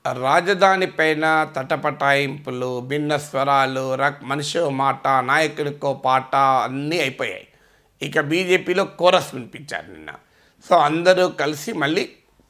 రాజధాని పైన తటపటాయింపులు భిన్న స్వరాలు రక్ మనిషో మాట నాయకుడికో పాట అన్నీ అయిపోయాయి ఇక బీజేపీలో కోరస్ వినిపించారు నిన్న సో అందరూ కలిసి మళ్ళీ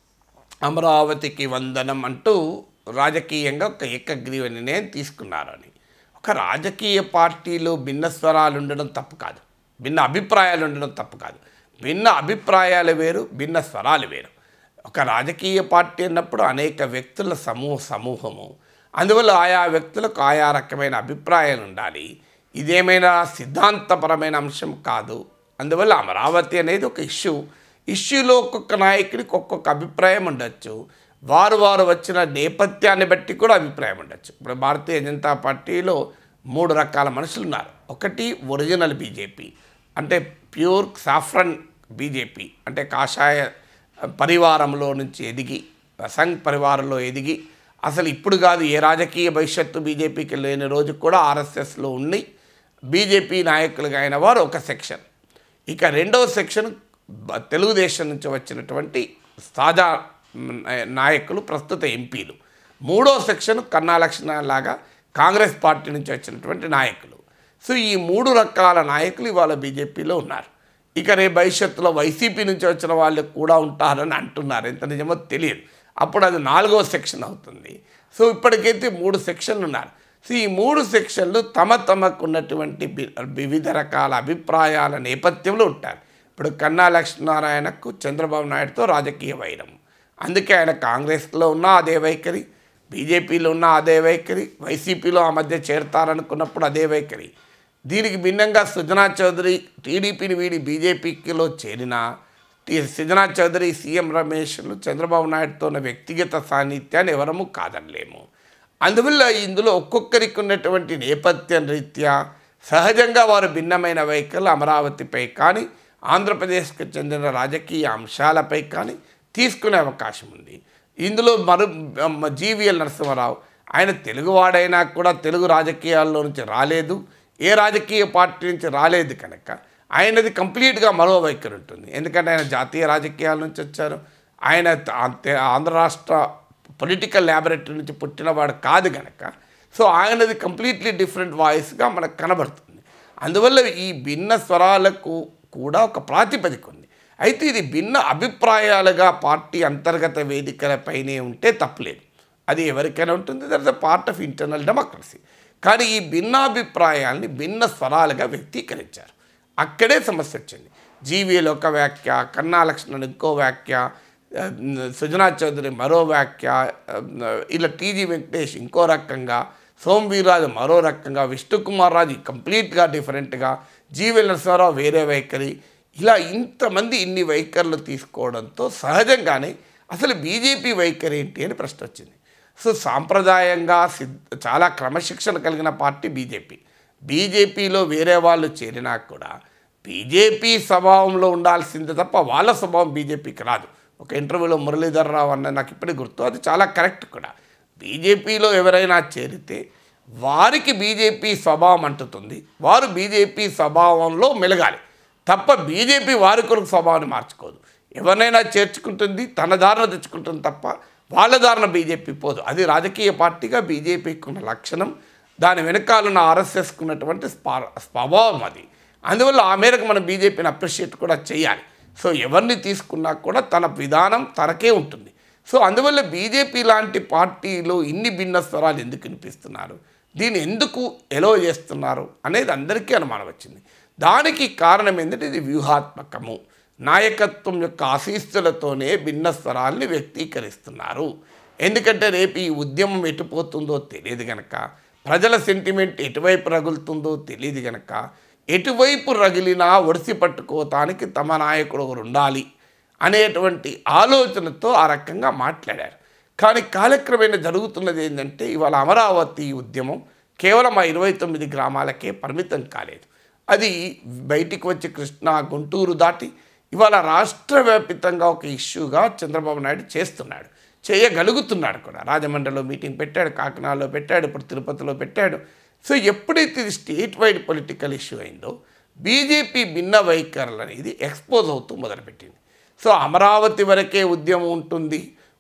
అమరావతికి వందనం అంటూ రాజకీయంగా ఒక ఏకగ్రీవ నిర్ణయం తీసుకున్నారని ఒక రాజకీయ పార్టీలో భిన్న స్వరాలు ఉండడం తప్పు కాదు భిన్న అభిప్రాయాలు ఉండడం తప్పు కాదు భిన్న అభిప్రాయాలు వేరు భిన్న స్వరాలు వేరు ఒక రాజకీయ పార్టీ అన్నప్పుడు అనేక వ్యక్తుల సమూహ సమూహము అందువల్ల ఆయా వ్యక్తులకు ఆయా రకమైన అభిప్రాయాలు ఉండాలి ఇదేమైనా సిద్ధాంతపరమైన అంశం కాదు అందువల్ల అమరావతి అనేది ఒక ఇష్యూ ఇష్యూలో ఒక్కొక్క నాయకుడికి ఒక్కొక్క అభిప్రాయం ఉండొచ్చు వారు వారు వచ్చిన నేపథ్యాన్ని బట్టి కూడా అభిప్రాయం ఉండొచ్చు ఇప్పుడు భారతీయ జనతా పార్టీలో మూడు రకాల మనుషులు ఉన్నారు ఒకటి ఒరిజినల్ బీజేపీ అంటే ప్యూర్ సాఫ్రన్ బీజేపీ అంటే కాషాయ పరివారంలో నుంచి ఎదిగి సంఘ్ పరివారంలో ఎదిగి అసలు ఇప్పుడు కాదు ఏ రాజకీయ భవిష్యత్తు బీజేపీకి లేని రోజు కూడా ఆర్ఎస్ఎస్లో ఉండి బీజేపీ నాయకులుగా అయిన వారు ఒక సెక్షన్ ఇక రెండవ సెక్షన్ బ- తెలుగుదేశం నుంచి వచ్చినటువంటి తాజా మ్, నాయకులు ప్రస్తుత ఎంపీలు మూడో సెక్షన్ కన్నా లక్ష్మణ లాగా కాంగ్రెస్ పార్టీ నుంచి వచ్చినటువంటి నాయకులు సో ఈ మూడు రకాల నాయకులు ఇవాళ బీజేపీలో ఉన్నారు ఇక రేపు భవిష్యత్తులో వైసీపీ నుంచి వచ్చిన వాళ్ళు కూడా ఉంటారని అంటున్నారు ఎంత నిజమో తెలియదు అప్పుడు అది నాలుగో సెక్షన్ అవుతుంది సో ఇప్పటికైతే మూడు సెక్షన్లు ఉన్నారు సో ఈ మూడు సెక్షన్లు తమ తమకు ఉన్నటువంటి వి- వివిధ రకాల అభిప్రాయాల నేపథ్యంలో ఉంటారు ఇప్పుడు కన్నా లక్ష్మీనారాయణకు చంద్రబాబు నాయుడుతో రాజకీయ వైరం అందుకే ఆయన కాంగ్రెస్లో ఉన్న అదే వైఖరి బీజేపీలో ఉన్న అదే వైఖరి వైసీపీలో ఆ మధ్య చేరతారనుకున్నప్పుడు అదే వైఖరి దీనికి భిన్నంగా సుజనా చౌదరి టీడీపీని వీడి బీజేపీలో చేరిన టీ సుజనా చౌదరి సీఎం రమేష్లు చంద్రబాబు నాయుడుతో ఉన్న వ్యక్తిగత సాన్నిధ్యాన్ని ఎవరము కాదనలేము అందువల్ల ఇందులో ఒక్కొక్కరికి ఉన్నటువంటి నేపథ్యం రీత్యా సహజంగా వారు భిన్నమైన వైఖరులు అమరావతిపై కానీ ఆంధ్రప్రదేశ్కి చెందిన రాజకీయ అంశాలపై కానీ తీసుకునే అవకాశం ఉంది ఇందులో మరు జీవీఎల్ నరసింహారావు ఆయన తెలుగువాడైనా కూడా తెలుగు రాజకీయాల్లో నుంచి రాలేదు ఏ రాజకీయ పార్టీ నుంచి రాలేదు కనుక ఆయనది కంప్లీట్గా మరో వైఖరి ఉంటుంది ఎందుకంటే ఆయన జాతీయ రాజకీయాల నుంచి వచ్చారు ఆయన త- ఆంధ్ర రాష్ట్ర పొలిటికల్ ల్యాబొరేటరీ నుంచి పుట్టినవాడు కాదు గనక సో ఆయనది కంప్లీట్లీ డిఫరెంట్ వాయిస్గా మనకు కనబడుతుంది అందువల్ల ఈ భిన్న స్వరాలకు కూడా ఒక ప్రాతిపదిక ఉంది అయితే ఇది భిన్న అభిప్రాయాలుగా పార్టీ అంతర్గత వేదికలపైనే ఉంటే తప్పలేదు అది ఎవరికైనా ఉంటుంది that is part of internal democracy కానీ ఈ భిన్నాభిప్రాయాల్ని భిన్న స్వరాలుగా వ్యక్తీకరించారు అక్కడే సమస్య వచ్చింది జీవీఎల్ ఒక వ్యాఖ్య కన్నా లక్ష్మణ్ ఇంకో వ్యాఖ్య ఆ, సుజనా చౌదరి మరో వ్యాఖ్య ఆ, ఇలా టీజీ వెంకటేష్ ఇంకో రకంగా సోమవీర్రాజు మరో రకంగా విష్ణుకుమార్ రాజు కంప్లీట్గా డిఫరెంట్గా జీవీఎల్ నరసింహారావు వేరే వైఖరి ఇలా ఇంతమంది ఇన్ని వైఖరులు తీసుకోవడంతో సహజంగానే అసలు బీజేపీ వైఖరి ఏంటి అని ప్రశ్న వచ్చింది సో సాంప్రదాయంగా సిద్ధ చాలా క్రమశిక్షణ కలిగిన పార్టీ బీజేపీ బీజేపీలో వేరే వాళ్ళు చేరినా కూడా బీజేపీ స్వభావంలో ఉండాల్సిందే తప్ప వాళ్ళ స్వభావం బీజేపీకి రాదు ఒక ఇంటర్వ్యూలో మురళీధర్ రావు అన్న నాకు ఇప్పటికి గుర్తు అది చాలా కరెక్ట్ కూడా బీజేపీలో ఎవరైనా చేరితే వారికి బీజేపీ స్వభావం అంటుతుంది వారు బీజేపీ స్వభావంలో మెలగాలి తప్ప బీజేపీ వారి కొరకు స్వభావాన్ని మార్చుకోదు ఎవరినైనా చేర్చుకుంటుంది తన దారిన తెచ్చుకుంటుంది తప్ప వాళ్ళ దారిన బీజేపీ పోదు అది రాజకీయ పార్టీగా బీజేపీకి ఉన్న లక్షణం దాని వెనకాలన్న ఆర్ఎస్ఎస్కి ఉన్నటువంటి స్పా స్వభావం అది అందువల్ల ఆ మేరకు మనం బీజేపీని అప్రిషియేట్ కూడా చేయాలి సో ఎవరిని తీసుకున్నా కూడా తన విధానం తనకే ఉంటుంది సో అందువల్ల బీజేపీ లాంటి పార్టీలు ఇన్ని భిన్న స్వరాలు ఎందుకు వినిపిస్తున్నారు దీన్ని ఎందుకు ఎలో చేస్తున్నారు అనేది అందరికీ అనుమానం వచ్చింది దానికి కారణం ఏంటంటే ఇది వ్యూహాత్మకము నాయకత్వం యొక్క ఆశీస్సులతోనే భిన్న స్వరాల్ని వ్యక్తీకరిస్తున్నారు ఎందుకంటే రేపు ఈ ఉద్యమం ఎటుపోతుందో తెలియదు గనక ప్రజల సెంటిమెంట్ ఎటువైపు రగులుతుందో తెలియదు గనక ఎటువైపు రగిలినా ఒడిసి పట్టుకోవటానికి తమ నాయకుడు ఒకరు ఉండాలి అనేటువంటి ఆలోచనతో ఆ రకంగా మాట్లాడారు కానీ కాలక్రమేణా జరుగుతున్నది ఏంటంటే ఇవాళ అమరావతి ఉద్యమం కేవలం ఆ ఇరవై తొమ్మిది గ్రామాలకే పరిమితం కాలేదు అది బయటికి వచ్చి కృష్ణా గుంటూరు దాటి ఇవాళ రాష్ట్ర వ్యాపితంగా ఒక ఇష్యూగా చంద్రబాబు నాయుడు చేస్తున్నాడు చేయగలుగుతున్నాడు కూడా రాజమండ్రిలో మీటింగ్ పెట్టాడు కాకినాడలో పెట్టాడు ఇప్పుడు తిరుపతిలో పెట్టాడు సో ఎప్పుడైతే ఇది స్టేట్ వైడ్ పొలిటికల్ ఇష్యూ అయిందో బీజేపీ భిన్న వైఖరులు అనేది ఎక్స్పోజ్ అవుతూ మొదలుపెట్టింది సో అమరావతి వరకే ఉద్యమం ఉంటుంది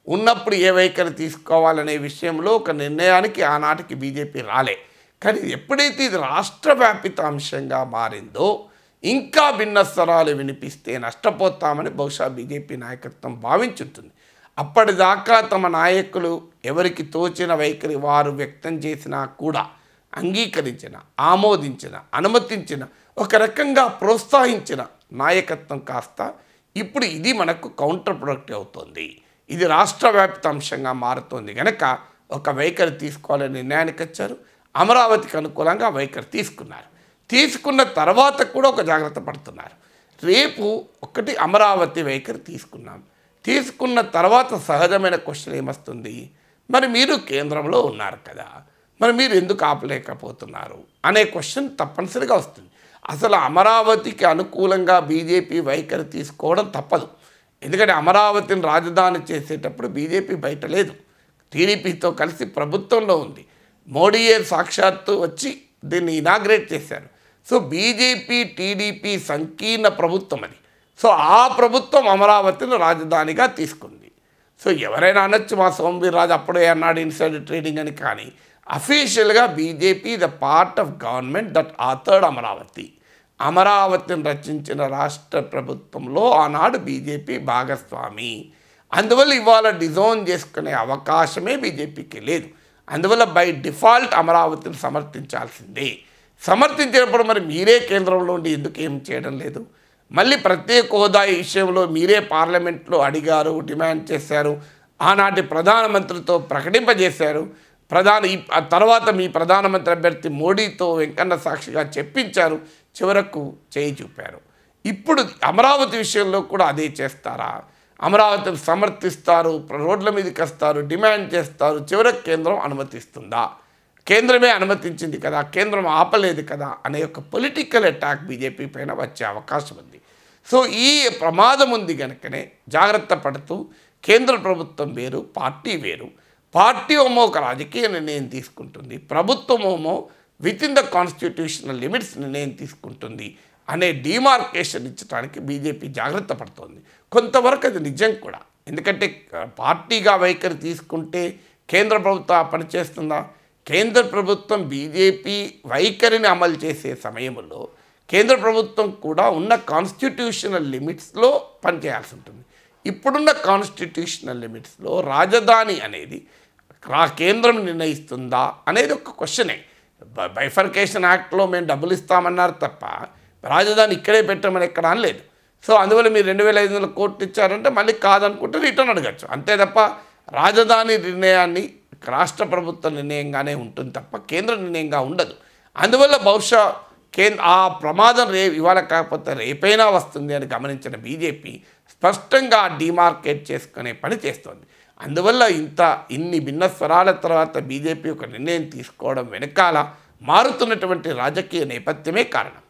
ఉన్నప్పుడు ఏ వైఖరి తీసుకోవాలనే విషయంలో ఒక నిర్ణయానికి ఆనాటికి బీజేపీ రాలే కానీ ఎప్పుడైతే ఇది రాష్ట్ర వ్యాపిత అంశంగా మారిందో ఇంకా భిన్న స్వరాలు వినిపిస్తే నష్టపోతామని బహుశా బీజేపీ నాయకత్వం భావించుంటుంది అప్పటిదాకా తమ నాయకులు ఎవరికి తోచిన వైఖరి వారు వ్యక్తం చేసినా కూడా అంగీకరించిన ఆమోదించిన అనుమతించిన ఒక రకంగా ప్రోత్సహించిన నాయకత్వం కాస్త ఇప్పుడు ఇది మనకు కౌంటర్ ప్రొడక్టివ్ అవుతుంది ఇది రాష్ట్ర వ్యాప్త అంశంగా మారుతోంది కనుక ఒక వైఖరి తీసుకోవాలని నిర్ణయానికి వచ్చారు అమరావతికి అనుకూలంగా వైఖరి తీసుకున్నారు తీసుకున్న తర్వాత కూడా ఒక జాగ్రత్త పడుతున్నారు రేపు ఒకటి అమరావతి వైఖరి తీసుకున్నాం తీసుకున్న తర్వాత సహజమైన క్వశ్చన్ ఏమొస్తుంది మరి మీరు కేంద్రంలో ఉన్నారు కదా మరి మీరు ఎందుకు ఆపలేకపోతున్నారు అనే క్వశ్చన్ తప్పనిసరిగా వస్తుంది అసలు అమరావతికి అనుకూలంగా బీజేపీ వైఖరి తీసుకోవడం తప్పదు ఎందుకంటే అమరావతిని రాజధాని చేసేటప్పుడు బీజేపీ బయట లేదు టీడీపీతో కలిసి ప్రభుత్వంలో ఉంది మోడీయే సాక్షాత్తు వచ్చి దీన్ని ఇనాగ్రేట్ చేశారు సో బీజేపీ టీడీపీ సంకీర్ణ ప్రభుత్వం అది సో ఆ ప్రభుత్వం అమరావతిని రాజధానిగా తీసుకుంది సో ఎవరైనా అనొచ్చు మా సోమవీర్రాజు అప్పుడే అన్నాడు ఇన్సైడ్ ట్రేడింగ్ అని కానీ అఫీషియల్గా BJP the part of government that authored Amaravati అమరావతిని రచించిన రాష్ట్ర ప్రభుత్వంలో ఆనాడు బీజేపీ భాగస్వామి అందువల్ల ఇవాళ డిజోన్ చేసుకునే అవకాశమే బీజేపీకి లేదు అందువల్ల బై డిఫాల్ట్ అమరావతిని సమర్థించాల్సిందే సమర్థించినప్పుడు మరి మీరే కేంద్రంలో ఉండి ఎందుకు ఏం చేయడం లేదు మళ్ళీ ప్రత్యేక హోదా ఈ విషయంలో మీరే పార్లమెంట్లో అడిగారు డిమాండ్ చేశారు ఆనాటి ప్రధానమంత్రితో ప్రకటింపజేశారు ప్రధాన ఈ ఆ తర్వాత మీ ప్రధానమంత్రి అభ్యర్థి మోడీతో వెంకన్న సాక్షిగా చెప్పించారు చివరకు చేయి చూపారు ఇప్పుడు అమరావతి విషయంలో కూడా అదే చేస్తారా అమరావతిని సమర్థిస్తారు రోడ్ల మీదకి వస్తారు డిమాండ్ చేస్తారు చివరకు కేంద్రం అనుమతిస్తుందా కేంద్రమే అనుమతించింది కదా కేంద్రం ఆపలేదు కదా అనే ఒక పొలిటికల్ అటాక్ బీజేపీ పైన వచ్చే అవకాశం ఉంది సో ఈ ప్రమాదం ఉంది కనుకనే జాగ్రత్త పడుతూ కేంద్ర ప్రభుత్వం వేరు పార్టీ వేరు పార్టీ ఏమో ఒక రాజకీయ నిర్ణయం తీసుకుంటుంది ప్రభుత్వం ఏమో within the constitutional limits నిర్ణయం తీసుకుంటుంది అనే డిమార్కేషన్ ఇచ్చడానికి బీజేపీ జాగ్రత్త పడుతోంది కొంతవరకు అది నిజం కూడా ఎందుకంటే పార్టీగా వైఖరి తీసుకుంటే కేంద్ర ప్రభుత్వం ఆ పని చేస్తుందా కేంద్ర ప్రభుత్వం బీజేపీ వైఖరిని అమలు చేసే సమయంలో కేంద్ర ప్రభుత్వం కూడా ఉన్న కాన్స్టిట్యూషనల్ లిమిట్స్లో పనిచేయాల్సి ఉంటుంది ఇప్పుడున్న కాన్స్టిట్యూషనల్ లిమిట్స్లో రాజధాని అనేది రా కేంద్రం నిర్ణయిస్తుందా అనేది ఒక క్వశ్చనే బ- బైఫర్కేషన్ యాక్ట్లో మేము డబ్బులు ఇస్తామన్నారు తప్ప రాజధాని ఇక్కడే పెట్టమని ఎక్కడ అనలేదు సో అందువల్ల మీరు రెండు వేల ఐదు వందల కోట్లు ఇచ్చారంటే మళ్ళీ కాదనుకుంటే రిటర్న్ అడగచ్చు అంతే తప్ప రాజధాని నిర్ణయాన్ని రాష్ట్ర ప్రభుత్వ నిర్ణయంగానే ఉంటుంది తప్ప కేంద్ర నిర్ణయంగా ఉండదు అందువల్ల బహుశా కేంద్ర ఆ ప్రమాదం రే ఇవాళ కాకపోతే రేపైనా వస్తుంది అని గమనించిన బీజేపీ స్పష్టంగా డిమార్కేట్ చేసుకునే పని చేస్తోంది అందువల్ల ఇంత ఇన్ని భిన్న స్వరాల తర్వాత బీజేపీ ఒక నిర్ణయం తీసుకోవడం వెనకాల మారుతున్నటువంటి రాజకీయ నేపథ్యమే కారణం